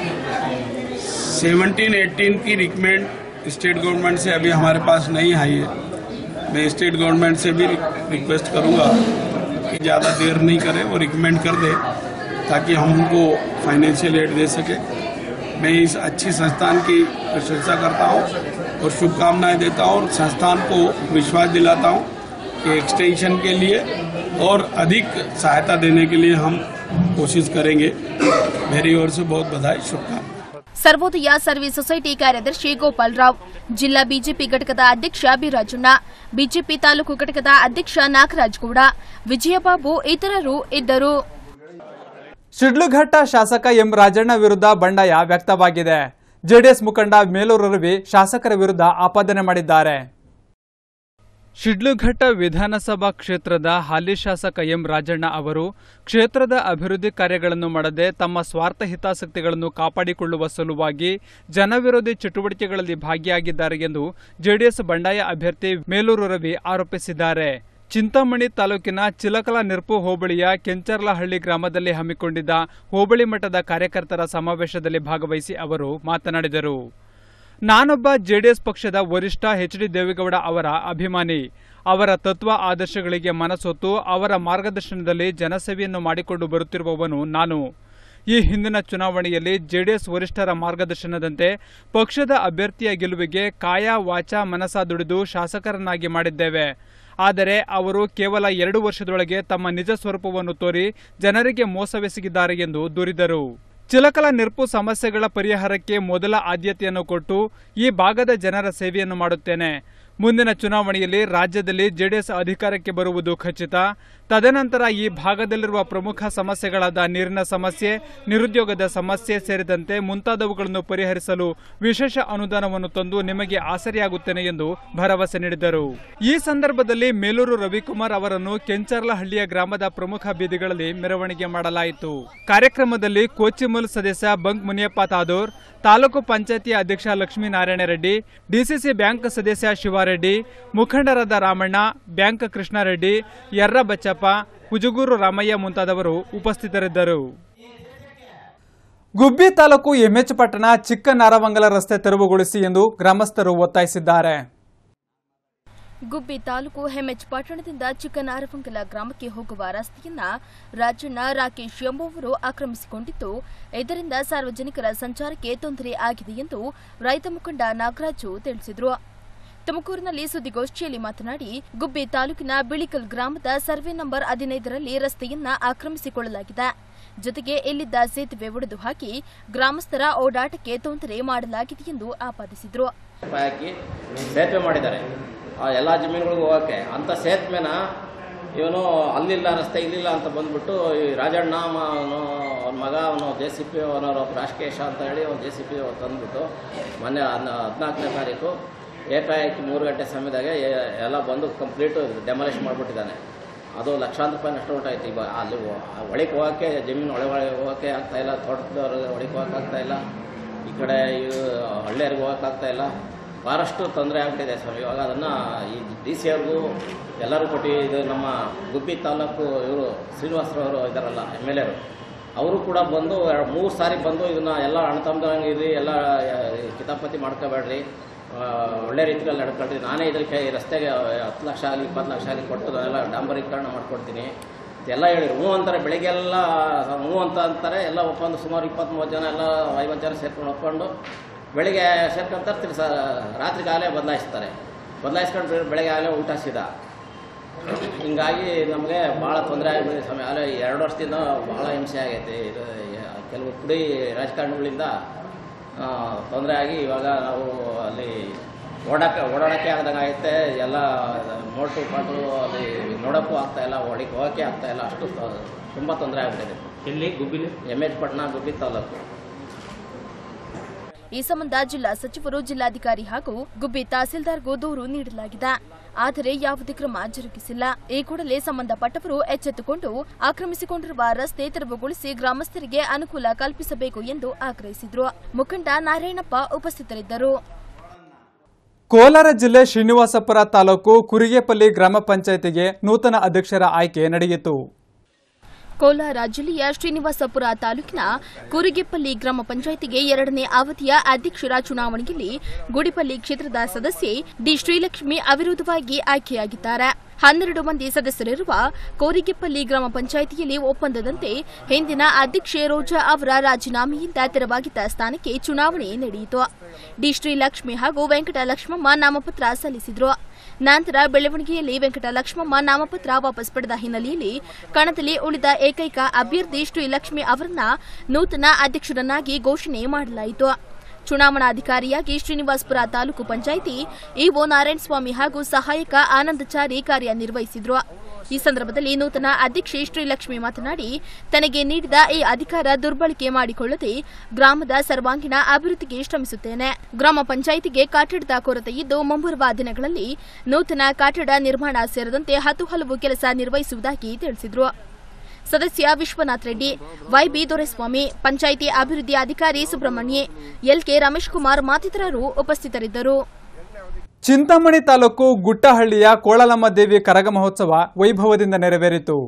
17-18 की रिकमेंड स्टेट गवर्नमेंट से अभी हमारे पास नहीं आई है मैं स्टेट गवर्नमेंट से भी रिक्वेस्ट करूंगा कि ज़्यादा देर नहीं करें वो रिकमेंड कर दे ताकि हम उनको फाइनेंशियल एड दे सके मैं इस अच्छी संस्थान की प्रशंसा करता हूँ और शुभकामनाएं देता हूँ और संस्थान को विश्वास दिलाता हूँ कि एक्सटेंशन के लिए और अधिक सहायता देने के लिए हम कोशिश करेंगे मेरी ओर से बहुत बधाई शुभकामनाएं ಸರ್ವೋದಯ ಸರ್ವಿಸ್ ಸೊಸೈಟಿ ಕಾರ್ಯದರ್ಶಿ ಗೋಪಾಲ್ ರಾವ್ ಜಿಲ್ಲಾ ಬಿಜೆಪಿ ಘಟಕದ ಅಧ್ಯಕ್ಷ ಬಿರಾಜಣ್ಣ ಬಿಜೆಪಿ ತಾಲೂಕು ಘಟಕದ ಅಧ್ಯಕ್ಷ ನಾಗರಾಜ್ ಗೌಡ ವಿಜಯಬಾಬು ಇತರರು ಇದ್ದರು ಶಿಡ್ಲಘಟ್ಟ ಶಾಸಕ ಎಂ ರಾಜಣ್ಣ ವಿರುದ್ಧ ಬಂಡಾಯ ವ್ಯಕ್ತವಾಗಿದೆ ಜೆಡಿಎಸ್ ಮುಖಂಡ ಮೇಲೂರು ರವಿ ಶಾಸಕರ ವಿರುದ್ಧ ಆಪಾದನೆ ಮಾಡಿದ್ದಾರೆ ಶಿಡ್ಲಘಟ್ಟ ವಿಧಾನಸಭಾ ಕ್ಷೇತ್ರದ ಹಾಲಿ ಶಾಸಕ ಎಂ ರಾಜಣ್ಣ ಅವರು ಕ್ಷೇತ್ರದ ಅಭಿವೃದ್ಧಿ ಕಾರ್ಯಗಳನ್ನು ಮಾಡದೆ ತಮ್ಮ ಸ್ವಾರ್ಥ ಹಿತಾಸಕ್ತಿಗಳನ್ನು ಕಾಪಾಡಿಕೊಳ್ಳುವ ಸಲುವಾಗಿ ಜನವಿರೋಧಿ ಚಟುವಟಿಕೆಗಳಲ್ಲಿ ಭಾಗಿಯಾಗಿದ್ದಾರೆ ಎಂದು ಜೆಡಿಎಸ್ ಬಂಡಾಯ ಅಭ್ಯರ್ಥಿ ಮೇಲೂರು ರವಿ ಆರೋಪಿಸಿದ್ದಾರೆ ಚಿಂತಾಮಣಿ ತಾಲೂಕಿನ ಚಿಲಕಲ ನಿರ್ಪು ಹೋಬಳಿಯ ಕೆಂಚರ್ಲಹಳ್ಳಿ ಗ್ರಾಮದಲ್ಲಿ ಹಮ್ಮಿಕೊಂಡಿದ್ದ ಹೋಬಳಿ ಮಟ್ಟದ ಕಾರ್ಯಕರ್ತರ ಸಮಾವೇಶದಲ್ಲಿ ಭಾಗವಹಿಸಿ ಅವರು ಮಾತನಾಡಿದರು ನಾನೊಬ್ಬ ಜೆಡಿಎಸ್ ಪಕ್ಷದ ವರಿಷ್ಠ ಎಚ್ ಡಿ ದೇವೇಗೌಡ ಅವರ ಅಭಿಮಾನಿ ಅವರ ತತ್ವ ಆದರ್ಶಗಳಿಗೆ ಮನಸೊತ್ತು ಅವರ ಮಾರ್ಗದರ್ಶನದಲ್ಲಿ ಜನಸೇವೆಯನ್ನು ಮಾಡಿಕೊಂಡು ಬರುತ್ತಿರುವವನು ನಾನು ಈ ಹಿಂದಿನ ಚುನಾವಣೆಯಲ್ಲಿ ಜೆಡಿಎಸ್ ವರಿಷ್ಠರ ಮಾರ್ಗದರ್ಶನದಂತೆ ಪಕ್ಷದ ಅಭ್ಯರ್ಥಿಯ ಗೆಲುವಿಗೆ ಕಾಯ ವಾಚ ಮನಸ ದುಡಿದು ಶಾಸಕರನ್ನಾಗಿ ಮಾಡಿದ್ದೇವೆ ಆದರೆ ಅವರು ಕೇವಲ ಎರಡು ವರ್ಷದೊಳಗೆ ತಮ್ಮ ನಿಜ ಸ್ವರೂಪವನ್ನು ತೋರಿ ಜನರಿಗೆ ಮೋಸವೆಸಗಿದ್ದಾರೆ ಎಂದು ದೂರಿದರು ಚಿಲಕಲ ನಿರ್ಪು ಸಮಸ್ಯೆಗಳ ಪರಿಹಾರಕ್ಕೆ ಮೊದಲ ಆದ್ಯತೆಯನ್ನು ಕೊಟ್ಟು ಈ ಭಾಗದ ಜನರ ಸೇವೆಯನ್ನು ಮಾಡುತ್ತೇನೆ ಮುಂದಿನ ಚುನಾವಣೆಯಲ್ಲಿ ರಾಜ್ಯದಲ್ಲಿ ಜೆಡಿಎಸ್ ಅಧಿಕಾರಕ್ಕೆ ಬರುವುದು ಖಚಿತ ತದನಂತರ ಈ ಭಾಗದಲ್ಲಿರುವ ಪ್ರಮುಖ ಸಮಸ್ಯೆಗಳಾದ ನೀರಿನ ಸಮಸ್ಯೆ ನಿರುದ್ಯೋಗದ ಸಮಸ್ಯೆ ಸೇರಿದಂತೆ ಮುಂತಾದವುಗಳನ್ನು ಪರಿಹರಿಸಲು ವಿಶೇಷ ಅನುದಾನವನ್ನು ತಂದು ನಿಮಗೆ ಆಸರೆಯಾಗುತ್ತೇನೆ ಎಂದು ಭರವಸೆ ನೀಡಿದರು ಈ ಸಂದರ್ಭದಲ್ಲಿ ಮೇಲೂರು ರವಿಕುಮಾರ್ ಅವರನ್ನು ಕೆಂಚರ್ಲಹಳ್ಳಿಯ ಗ್ರಾಮದ ಪ್ರಮುಖ ಬೀದಿಗಳಲ್ಲಿ ಮೆರವಣಿಗೆ ಮಾಡಲಾಯಿತು ಕಾರ್ಯಕ್ರಮದಲ್ಲಿ ಕೋಚಿಮುಲ್ ಸದಸ್ಯ ಬಂಕ್ ಮುನಿಯಪ್ಪ ತಾದೂರ್ ತಾಲೂಕು ಪಂಚಾಯತಿ ಅಧ್ಯಕ್ಷ ಲಕ್ಷ್ಮೀನಾರಾಯಣ ರೆಡ್ಡಿ ಡಿಸಿಸಿ ಬ್ಯಾಂಕ್ ಸದಸ್ಯ ಶಿವಾರೆಡ್ಡಿ ಮುಖಂಡರಾದ ರಾಮಣ್ಣ ಬ್ಯಾಂಕ್ ಕೃಷ್ಣಾರೆಡ್ಡಿ ಯರ್ರ ಬಚ್ಚಪ್ಪ ಕುಜುಗೂರು ರಾಮಯ್ಯ ಮುಂತಾದವರು ಉಪಸ್ಥಿತರಿದ್ದರು ಗುಬ್ಬಿ ತಾಲೂಕು ಎಂಎಚ್ ಪಟ್ಟಣ ಚಿಕ್ಕ ನಾರವಂಗಲ ರಸ್ತೆ ತೆರವುಗೊಳಿಸಿ ಎಂದು ಗ್ರಾಮಸ್ಥರು ಒತ್ತಾಯಿಸಿದ್ದಾರೆ ಗುಬ್ಬಿ ತಾಲೂಕು ಹೆಮ್ಮೆಚ್ ಪಟ್ಟಣದಿಂದ ಚಿಕ್ಕನಾರವಂಗಲ ಗ್ರಾಮಕ್ಕೆ ಹೋಗುವ ರಸ್ತೆಯನ್ನ ರಾಜಣ್ಣ ರಾಕೇಶ್ ಎಂಬುವವರು ಆಕ್ರಮಿಸಿಕೊಂಡಿದ್ದು ಇದರಿಂದ ಸಾರ್ವಜನಿಕರ ಸಂಚಾರಕ್ಕೆ ತೊಂದರೆ ಆಗಿದೆ ಎಂದು ರೈತ ಮುಖಂಡ ನಾಗರಾಜು ತಿಳಿಸಿದರು ತುಮಕೂರಿನಲ್ಲಿ ಸುದ್ದಿಗೋಷ್ಠಿಯಲ್ಲಿ ಮಾತನಾಡಿ ಗುಬ್ಬಿ ತಾಲೂಕಿನ ಬಿಳಿಕಲ್ ಗ್ರಾಮದ ಸರ್ವೆ ನಂಬರ್ ಹದಿನೈದರಲ್ಲಿ ರಸ್ತೆಯನ್ನ ಆಕ್ರಮಿಸಿಕೊಳ್ಳಲಾಗಿದೆ ಜೊತೆಗೆ ಇಲ್ಲಿದ್ದ ಸೇತುವೆ ಒಡೆದು ಹಾಕಿ ಗ್ರಾಮಸ್ಥರ ಓಡಾಟಕ್ಕೆ ತೊಂದರೆ ಮಾಡಲಾಗಿದೆ ಎಂದು ಆಪಾದಿಸಿದರು ರೂಪಾಯಿ ಹಾಕಿ ಸೇತುವೆ ಮಾಡಿದ್ದಾರೆ ಆ ಎಲ್ಲ ಜಮೀನುಗಳಿಗೂ ಹೋಗೋಕ್ಕೆ ಅಂಥ ಸೇತುವೆನ ಇವನು ಅಲ್ಲಿಲ್ಲ ರಸ್ತೆ ಇಲ್ಲಿಲ್ಲ ಅಂತ ಬಂದ್ಬಿಟ್ಟು ಈ ರಾಜಣ್ಣ ಮ- ಅವನು ಅವನ ಮಗ ಅವನು ಜೆ ಸಿ ಪಿ ಅವನವರು ರಾಜಕೇಶ ಅಂತ ಹೇಳಿ ಅವ್ನು ಜೆ ಸಿ ಪಿ ತಂದ್ಬಿಟ್ಟು ಮೊನ್ನೆ ಹದಿನಾಲ್ಕನೇ ತಾರೀಕು ಏಕಾಏಕಿ ಮೂರು ಗಂಟೆ ಸಮಯದಾಗೆ ಎ- ಎಲ್ಲ ಬಂದು ಕಂಪ್ಲೀಟು ಡೆಮಾಲಿಷ್ ಮಾಡಿಬಿಟ್ಟಿದ್ದಾನೆ ಅದು ಲಕ್ಷಾಂತರ ರೂಪಾಯಿ ನಷ್ಟ ಉಂಟಾಯ್ತು ಈಗ ಅಲ್ಲಿ ಒಳಗೆ ಹೋಗೋಕ್ಕೆ ಜಮೀನು ಒಳ ಒಳಗೆ ಹೋಗೋಕ್ಕೆ ಆಗ್ತಾ ಇಲ್ಲ ತೋಟದವ್ರಿಗೆ ಒಳಗೆ ಹೋಗೋಕೆ ಆಗ್ತಾ ಇಲ್ಲ ಈ ಕಡೆ ಇವು ಹಳ್ಳಿಯರಿಗೆ ಹೋಗೋಕ್ಕಾಗ್ತಾ ಇಲ್ಲ ಭಾಳಷ್ಟು ತೊಂದರೆ ಆಗ್ಬಿಟ್ಟಿದೆ ಸ್ವಾಮಿ ಇವಾಗ ಅದನ್ನು ಈ ಡಿ ಸಿ ಅವ್ರಿಗೂ ಎಲ್ಲರೂ ಕೊಟ್ಟು ಇದು ನಮ್ಮ ಗುಬ್ಬಿ ತಾಲೂಕು ಇವರು ಶ್ರೀನಿವಾಸರವರು ಇದ್ದಾರಲ್ಲ ಎಮ್ ಎಲ್ ಎರು ಅವರು ಕೂಡ ಬಂದು ಎರಡ್- ಮೂರು ಸಾರಿ ಬಂದು ಇದನ್ನು ಎಲ್ಲ ಅಣ್ಣ ತಮ್ಮದಂಗೆ ಇರಿ ಎಲ್ಲ ಆ, ಕಿತಾಪತಿ ಮಾಡ್ಕೋಬೇಡ್ರಿ ಆ, ಒಳ್ಳೆ ರೀತಿಯಲ್ಲಿ ನಡ್ಕೊಳ್ರಿ ನಾನೇ ಇದಕ್ಕೆ ಈ ರಸ್ತೆಗೆ ಹತ್ತು ಲಕ್ಷ ಆಗಲಿ ಇಪ್ಪತ್ತು ಲಕ್ಷ ಆಗಲಿ ಕೊಟ್ಟು ಎಲ್ಲ ಡಾಂಬರೀಕರಣ ಮಾಡ್ಕೊಡ್ತೀನಿ ಎಲ್ಲ ಹೇಳಿ ಹ್ಞೂ ಅಂತಾರೆ ಬೆಳಿಗ್ಗೆ ಎಲ್ಲ ಹ್ಞೂ ಅಂತ ಅಂತಾರೆ ಎಲ್ಲ ಒಪ್ಪಂದು ಸುಮಾರು ಇಪ್ಪತ್ತ್ಮೂವತ್ತು ಜನ ಎಲ್ಲ ಐವತ್ತು ಜನ ಸೇರ್ಕೊಂಡು ಒಪ್ಕೊಂಡು ಬೆಳಿಗ್ಗೆ ಸೇರ್ಕೊಂತಾರೆ ತಿರ್ಸ ರಾತ್ರಿ ಕಾಲೇ ಬದಲಾಯಿಸ್ತಾರೆ ಬದಲಾಯಿಸ್ಕೊಂಡು ಬೆಳಗ್ಗೆ ಆಗಲೇ ಊಟ ಸೀದಾ ಹಿಂಗಾಗಿ ನಮಗೆ ಭಾಳ ತೊಂದರೆ ಆಗಿಬಿಟ್ಟಿದೆ ಸ್ವಾಮಿ ಆದರೆ ಎರಡು ವರ್ಷದಿಂದ ಭಾಳ ಹಿಂಸೆ ಆಗೈತೆ ಇದು ಯ- ಕೆಲವು ಪುಡಿ ರಾಜಕಾರಣಿಗಳಿಂದ ತೊಂದರೆ ಆಗಿ ಇವಾಗ ನಾವು ಅಲ್ಲಿ ಓಡಾಕ ಓಡಾಡೋಕ್ಕೆ ಆಗ್ದಂಗೆ ಆಗೈತೆ ಎಲ್ಲ ಮೋಟು ಪಾಟು ಅಲ್ಲಿ ನೋಡೋಕ್ಕೂ ಆಗ್ತಾ ಇಲ್ಲ ಹೊಡಿಗೆ ಹೋಗೋಕ್ಕೆ ಆಗ್ತಾ ಇಲ್ಲ ಅಷ್ಟು ತುಂಬ ತೊಂದರೆ ಆಗ್ಬಿಟ್ಟಿದೆ ಎಲ್ಲಿ ಗುಬ್ಬಿಲಿ ಎಮ್ ಎಚ್ ಪಟ್ಟಣ ಗುಬ್ಬಿ ತಾಲೂಕು ಈ ಸಂಬಂಧ ಜಿಲ್ಲಾ ಸಚಿವರು ಜಿಲ್ಲಾಧಿಕಾರಿ ಹಾಗೂ ಗುಬ್ಬಿ ತಹಸೀಲ್ದಾರ್ಗೂ ದೂರು ನೀಡಲಾಗಿದೆ ಆದರೆ ಯಾವುದೇ ಕ್ರಮ ಜರುಗಿಸಿಲ್ಲ ಈ ಕೂಡಲೇ ಸಂಬಂಧಪಟ್ಟವರು ಎಚ್ಚೆತ್ತುಕೊಂಡು ಆಕ್ರಮಿಸಿಕೊಂಡಿರುವ ರಸ್ತೆ ತೆರವುಗೊಳಿಸಿ ಗ್ರಾಮಸ್ಥರಿಗೆ ಅನುಕೂಲ ಕಲ್ಪಿಸಬೇಕು ಎಂದು ಆಗ್ರಹಿಸಿದ್ರು ಮುಖಂಡ ನಾರಾಯಣಪ್ಪ ಉಪಸ್ಥಿತರಿದ್ದರು ಕೋಲಾರ ಜಿಲ್ಲೆ ಶ್ರೀನಿವಾಸಪುರ ತಾಲೂಕು ಕುರಿಗೆಪಲ್ಲಿ ಗ್ರಾಮ ಪಂಚಾಯಿತಿಗೆ ನೂತನ ಅಧ್ಯಕ್ಷರ ಆಯ್ಕೆ ನಡೆಯಿತು ಕೋಲಾರ ಜಿಲ್ಲೆಯ ಶ್ರೀನಿವಾಸಪುರ ತಾಲೂಕಿನ ಕೂರಿಗೆಪಲ್ಲಿ ಗ್ರಾಮ ಪಂಚಾಯಿತಿಗೆ ಎರಡನೇ ಅವಧಿಯ ಅಧ್ಯಕ್ಷರ ಚುನಾವಣೆಯಲ್ಲಿ ಗುಡಿಪಲ್ಲಿ ಕ್ಷೇತ್ರದ ಸದಸ್ಯೆ ಡಿ ಶ್ರೀಲಕ್ಷ್ಮಿ ಅವಿರೋಧವಾಗಿ ಆಯ್ಕೆಯಾಗಿದ್ದಾರೆ ಹನ್ನೆರಡು ಮಂದಿ ಸದಸ್ಯರಿರುವ ಕೋರಿಗೆಪಲ್ಲಿ ಗ್ರಾಮ ಪಂಚಾಯಿತಿಯಲ್ಲಿ ಒಪ್ಪಂದದಂತೆ ಹಿಂದಿನ ಅಧ್ಯಕ್ಷೆ ರೋಜಾ ಅವರ ರಾಜೀನಾಮೆಯಿಂದ ತೆರವಾಗಿದ್ದ ಸ್ಥಾನಕ್ಕೆ ಚುನಾವಣೆ ನಡೆಯಿತು ಡಿ ಶ್ರೀಲಕ್ಷ್ಮಿ ಹಾಗೂ ವೆಂಕಟಲಕ್ಷ್ಮಮ್ಮ ನಾಮಪತ್ರ ಸಲ್ಲಿಸಿದ್ರು ನಂತರ ಬೆಳವಣಿಗೆಯಲ್ಲಿ ವೆಂಕಟಲಕ್ಷ್ಮಮ್ಮ ನಾಮಪತ್ರ ವಾಪಸ್ ಪಡೆದ ಹಿನ್ನೆಲೆಯಲ್ಲಿ ಕಣದಲ್ಲಿ ಉಳಿದ ಏಕೈಕ ಅಭ್ಯರ್ಥಿ ಶ್ರೀಲಕ್ಷ್ಮಿ ಅವರನ್ನ ನೂತನ ಅಧ್ಯಕ್ಷರನ್ನಾಗಿ ಘೋಷಣೆ ಮಾಡಲಾಯಿತು ಚುನಾವಣಾಧಿಕಾರಿಯಾಗಿ ಶ್ರೀನಿವಾಸಪುರ ತಾಲೂಕು ಪಂಚಾಯಿತಿ ಇಒ ನಾರಾಯಣಸ್ವಾಮಿ ಹಾಗೂ ಸಹಾಯಕ ಆನಂದಚಾರಿ ಕಾರ್ಯನಿರ್ವಹಿಸಿದ್ರು ಈ ಸಂದರ್ಭದಲ್ಲಿ ನೂತನ ಅಧ್ಯಕ್ಷೆ ಶ್ರೀಲಕ್ಷ್ಮಿ ಮಾತನಾಡಿ ತನಗೆ ನೀಡಿದ ಈ ಅಧಿಕಾರ ದುರ್ಬಳಕೆ ಮಾಡಿಕೊಳ್ಳದೆ ಗ್ರಾಮದ ಸರ್ವಾಂಗೀಣ ಅಭಿವೃದ್ಧಿಗೆ ಶ್ರಮಿಸುತ್ತೇನೆ ಗ್ರಾಮ ಪಂಚಾಯಿತಿಗೆ ಕಟ್ಟಡದ ಕೊರತೆ ಇದ್ದು ಮುಂಬರುವ ದಿನಗಳಲ್ಲಿ ನೂತನ ಕಟ್ಟಡ ನಿರ್ಮಾಣ ಸೇರಿದಂತೆ ಹತ್ತು ಹಲವು ಕೆಲಸ ನಿರ್ವಹಿಸುವುದಾಗಿ ತಿಳಿಸಿದರು ಸದಸ್ಯ ವಿಶ್ವನಾಥ್ ರೆಡ್ಡಿ ವೈಬಿ ದೊರೆಸ್ವಾಮಿ ಪಂಚಾಯಿತಿ ಅಭಿವೃದ್ಧಿ ಅಧಿಕಾರಿ ಸುಬ್ರಹ್ಮಣ್ಯ ಎಲ್ಕೆ ರಮೇಶ್ ಕುಮಾರ್ ಮತ್ತಿತರರು ಉಪಸ್ಥಿತರಿದ್ದರು ಚಿಂತಾಮಣಿ ತಾಲೂಕು ಗುಟ್ಟಹಳ್ಳಿಯ ಕೋಳಲಮ್ಮ ದೇವಿ ಕರಗ ಮಹೋತ್ಸವ ವೈಭವದಿಂದ ನೆರವೇರಿತು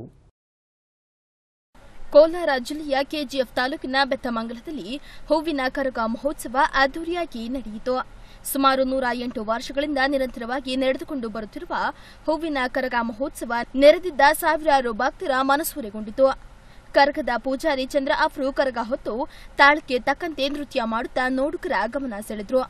ಕೋಲಾರ ಜಿಲ್ಲೆಯ ಕೆಜಿಎಫ್ ತಾಲೂಕಿನ ಬೆತ್ತಮಂಗಲದಲ್ಲಿ ಹೂವಿನ ಕರಗ ಮಹೋತ್ಸವ ಅದ್ದೂರಿಯಾಗಿ ನಡೆಯಿತು ಸುಮಾರು ನೂರ ಎಂಟು ವರ್ಷಗಳಿಂದ ನಿರಂತರವಾಗಿ ನಡೆದುಕೊಂಡು ಬರುತ್ತಿರುವ ಹೂವಿನ ಕರಗ ಮಹೋತ್ಸವ ನೆರೆದಿದ್ದ ಸಾವಿರಾರು ಭಕ್ತರ ಮನಸೂರೆಗೊಂಡಿತು ಕರಗದ ಪೂಜಾರಿ ಚಂದ್ರ ಅವರು ಕರಗ ಹೊತ್ತು ತಾಳಕ್ಕೆ ತಕ್ಕಂತೆ ನೃತ್ಯ ಮಾಡುತ್ತಾ ನೋಡುಗರ ಗಮನ ಸೆಳೆದ್ರು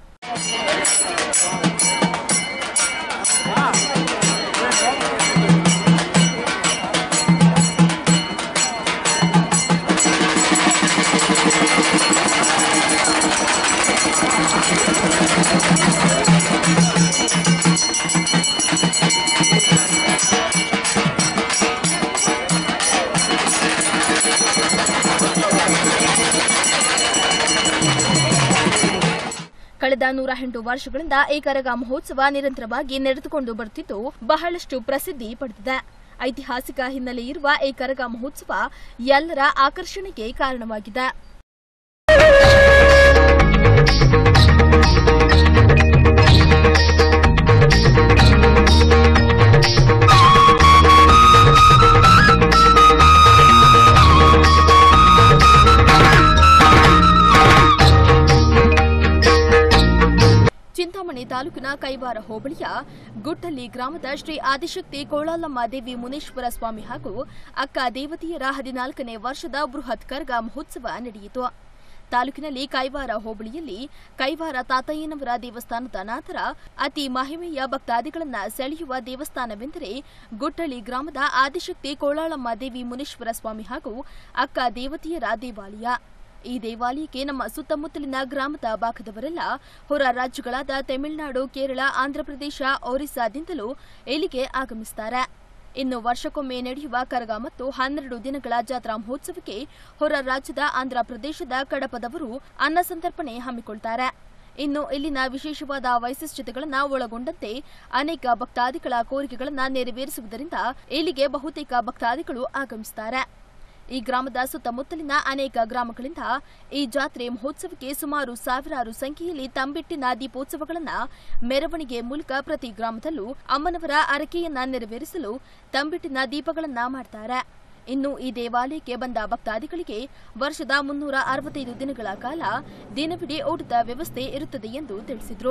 ಕಳೆದ ನೂರ ಎಂಟು ವರ್ಷಗಳಿಂದ ಈ ಕರಗ ಮಹೋತ್ಸವ ನಿರಂತರವಾಗಿ ನಡೆದುಕೊಂಡು ಬರುತ್ತಿದ್ದು ಬಹಳಷ್ಟು ಪ್ರಸಿದ್ಧಿ ಪಡೆದಿದೆ ಐತಿಹಾಸಿಕ ಹಿನ್ನೆಲೆ ಇರುವ ಈ ಕರಗ ಮಹೋತ್ಸವ ಎಲ್ಲರ ಆಕರ್ಷಣೆಗೆ ಕಾರಣವಾಗಿದೆ ಚಿಂತಾಮಣಿ ತಾಲೂಕಿನ ಕೈವಾರ ಹೋಬಳಿಯ ಗುಟ್ಟಲ್ಲಿ ಗ್ರಾಮದ ಶ್ರೀ ಆದಿಶಕ್ತಿ ಕೋಳಾಲಮ್ಮ ದೇವಿ ಮುನೇಶ್ವರ ಸ್ವಾಮಿ ಹಾಗೂ ಅಕ್ಕ ದೇವತಿಯರ ಹದಿನಾಲ್ಕನೇ ವರ್ಷದ ಬೃಹತ್ ಕರ್ಗ ಮಹೋತ್ಸವ ನಡೆಯಿತು ತಾಲೂಕಿನಲ್ಲಿ ಕೈವಾರ ಹೋಬಳಿಯಲ್ಲಿ ಕೈವಾರ ತಾತಯ್ಯನವರ ದೇವಸ್ಥಾನದ ನಂತರ ಅತಿ ಮಹಿಮೆಯ ಭಕ್ತಾದಿಗಳನ್ನ ಸೆಳೆಯುವ ದೇವಸ್ಥಾನವೆಂದರೆ ಗುಟ್ಟಳ್ಳಿ ಗ್ರಾಮದ ಆದಿಶಕ್ತಿ ಕೋಳಾಳಮ್ಮ ದೇವಿ ಮುನೇಶ್ವರ ಸ್ವಾಮಿ ಹಾಗೂ ಅಕ್ಕ ದೇವತಿಯರ ದೇವಾಲಯ ಈ ದೇವಾಲಯಕ್ಕೆ ನಮ್ಮ ಸುತ್ತಮುತ್ತಲಿನ ಗ್ರಾಮದ ಭಾಗದವರೆಲ್ಲ ಹೊರ ರಾಜ್ಯಗಳಾದ ತಮಿಳುನಾಡು ಕೇರಳ ಆಂಧ್ರಪ್ರದೇಶ ಒರಿಸ್ಸಾದಿಂದಲೂ ಇಲ್ಲಿಗೆ ಆಗಮಿಸುತ್ತಾರೆ ಇನ್ನು ವರ್ಷಕ್ಕೊಮ್ಮೆ ನಡೆಯುವ ಕರಗ ಮತ್ತು ಹನ್ನೆರಡು ದಿನಗಳ ಜಾತ್ರಾ ಮಹೋತ್ಸವಕ್ಕೆ ಹೊರ ರಾಜ್ಯದ ಆಂಧ್ರ ಪ್ರದೇಶದ ಕಡಪದವರು ಅನ್ನ ಸಂತರ್ಪಣೆ ಹಮ್ಮಿಕೊಳ್ತಾರೆ ಇನ್ನು ಇಲ್ಲಿನ ವಿಶೇಷವಾದ ವೈಶಿಷ್ಟ್ಯತೆಗಳನ್ನು ಒಳಗೊಂಡಂತೆ ಅನೇಕ ಭಕ್ತಾದಿಗಳ ಕೋರಿಕೆಗಳನ್ನು ನೆರವೇರಿಸುವುದರಿಂದ ಇಲ್ಲಿಗೆ ಬಹುತೇಕ ಭಕ್ತಾದಿಗಳು ಆಗಮಿಸುತ್ತಾರೆ ಈ ಗ್ರಾಮದ ಸುತ್ತಮುತ್ತಲಿನ ಅನೇಕ ಗ್ರಾಮಗಳಿಂದ ಈ ಜಾತ್ರೆ ಮಹೋತ್ಸವಕ್ಕೆ ಸುಮಾರು ಸಾವಿರಾರು ಸಂಖ್ಯೆಯಲ್ಲಿ ತಂಬಿಟ್ಟಿನ ದೀಪೋತ್ಸವಗಳನ್ನ ಮೆರವಣಿಗೆ ಮೂಲಕ ಪ್ರತಿ ಗ್ರಾಮದಲ್ಲೂ ಅಮ್ಮನವರ ಅರಕೆಯನ್ನ ನೆರವೇರಿಸಲು ತಂಬಿಟ್ಟಿನ ದೀಪಗಳನ್ನ ಮಾಡ್ತಾರೆ ಇನ್ನು ಈ ದೇವಾಲಯಕ್ಕೆ ಬಂದ ಭಕ್ತಾದಿಗಳಿಗೆ ವರ್ಷದ ಮುನ್ನೂರ ಅರವತ್ತೈದು ದಿನಗಳ ಕಾಲ ದಿನವಿಡೀ ಊಟದ ವ್ಯವಸ್ಥೆ ಇರುತ್ತದೆ ಎಂದು ತಿಳಿಸಿದರು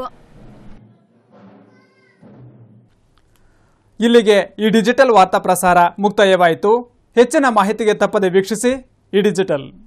ಇಲ್ಲಿಗೆ ಈ ಡಿಜಿಟಲ್ ವಾರ್ತಾ ಪ್ರಸಾರ ಮುಕ್ತಾಯವಾಯಿತು ಹೆಚ್ಚಿನ ಮಾಹಿತಿಗೆ ತಪ್ಪದೆ ವೀಕ್ಷಿಸಿ ಈ ಡಿಜಿಟಲ್